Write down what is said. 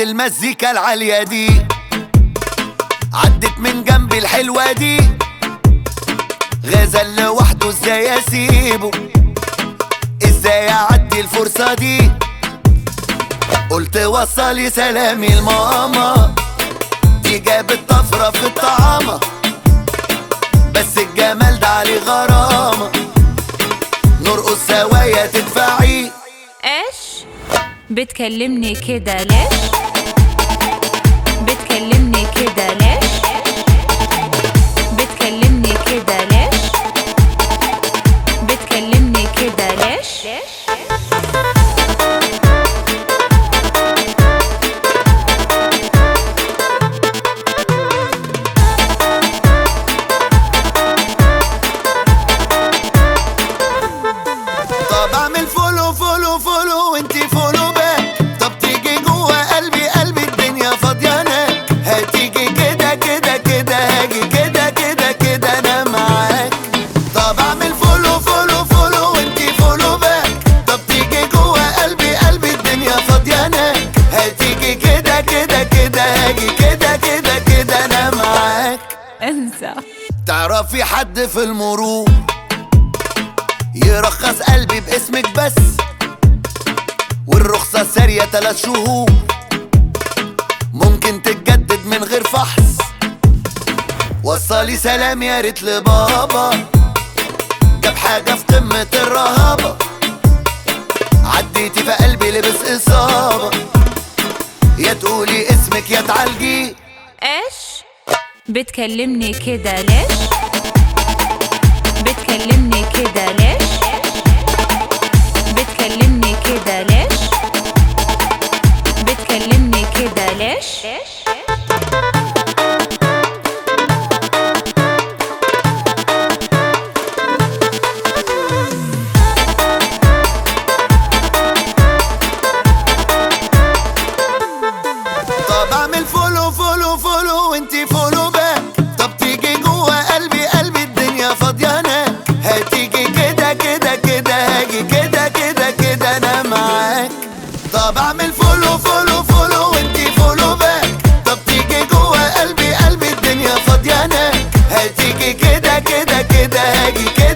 المزيكا العالية دي عدت من جنبي الحلوة دي غزل لوحده ازاي اسيبه ازاي اعدي الفرصة دي قلت وصلي سلامي لماما دي جابت طفرة في الطعامة بس الجمال ده عليه غرامة نرقص سوايا تدفعي ايش بتكلمني كده ليش بتكلمني كده ليش بتكلمني كده ليش بتكلمني كده ليش طب اعمل فولو فولو فولو وانتي فولو باك طب تيجي جوه قلبي قلبي الدنيا فاضيانك هتيجي كده كده كده هاجي كده كده كده انا معاك طب اعمل فولو فولو فولو وانتي فولو باك طب تيجي جوه قلبي قلبي الدنيا فاضيانك هتيجي كده كده كده هاجي كده كده كده انا معاك انسى تعرفي حد في المرور يرخص قلبي باسمك بس والرخصة سارية تلات شهور ممكن تتجدد من غير فحص وصلي سلام يا ريت لبابا جاب حاجة في قمة الرهابة عديتي في قلبي لبس إصابة يا تقولي اسمك يا تعالجي ايش بتكلمني كده ليش بتكلمني كده ليش بتكلمني كده ليش بتكلمني كده ليش طب اعمل فولو فولو فولو وانتي فولو باك طب تيجي جوه قلبي قلبي الدنيا فاضيانك هتيجي كده كده كده هاجي كده كده كده انا معاك طب اعمل فولو فولو فولو وانتي فولو باك طب تيجي جوه قلبي قلبي الدنيا فاضيانك هتيجي كده كده كده هاجي كده